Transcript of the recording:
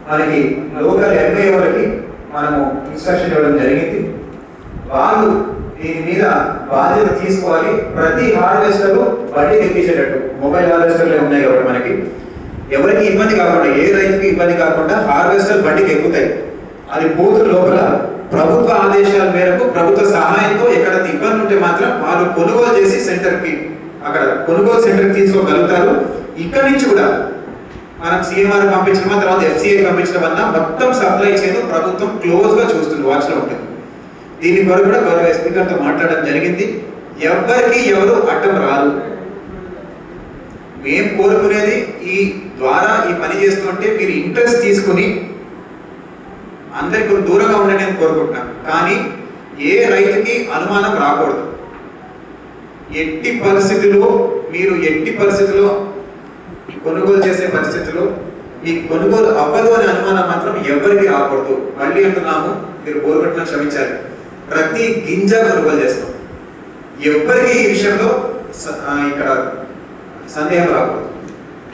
మనకి local MI వాళ్ళకి మనము ఇన్స్ట్రక్షన్ ఇవ్వడం జరిగింది వాళ్ళు దీని మీద బాధ్యత తీసుకోవాలి ప్రతి హార్వెస్టర్ బండి తెప్పించేటట్టు మొబైల్ హార్వెస్టర్లే ఉన్నాయి కాబట్టి మనకి ఎవరికి ఇబ్బంది కాకుండా ఏ రైతుకి ఇబ్బంది కాకుండా హార్వెస్టర్ బండికి ఎక్కుతాయి అది బూత్ లోపల ప్రభుత్వ ఆదేశాల మేరకు ప్రభుత్వ సహాయంతో ఎక్కడ ఇబ్బంది ఉంటే మాత్రం వాళ్ళు కొనుగోలు చేసి సెంటర్కి అక్కడ కొనుగోలు సెంటర్కి తీసుకోగలుగుతారు ఇక్కడి నుంచి కూడా మనం సీఎంఆర్ పంపించడం తర్వాత ఎఫ్సీఐ పంపించడం వల్ల మొత్తం సప్లై చైన్ ప్రభుత్వం క్లోజ్ గా చూస్తుంది వాచ్ లో ఉంటుంది దీని కొరకు కూడా గౌరవ ఎస్పీ గారితో మాట్లాడడం జరిగింది ఎవ్వరికి ఎవరు అడ్డం రాదు మేము కోరుకునేది ఈ ద్వారా ఈ పని చేస్తుంటే మీరు ఇంట్రెస్ట్ తీసుకుని అందరికి కొంచెం దూరంగా ఉండండి అని కోరుకుంటున్నాను కానీ ఏ రైతుకి అనుమానం రాకూడదు ఎట్టి పరిస్థితుల్లో మీరు ఎట్టి పరిస్థితుల్లో కొనుగోలు చేసే పరిస్థితుల్లో మీ కొనుగోలు అవ్వదు అనే అనుమానం మాత్రం ఎవరికి రాకూడదు మళ్ళీ అంటున్నాము మీరు కోరుకుంటున్నా క్షమించాలి ప్రతి గింజ కొనుగోలు చేస్తాం ఎవరికి ఈ విషయంలో స- ఆ, ఇక్కడ సందేహం రాకూడదు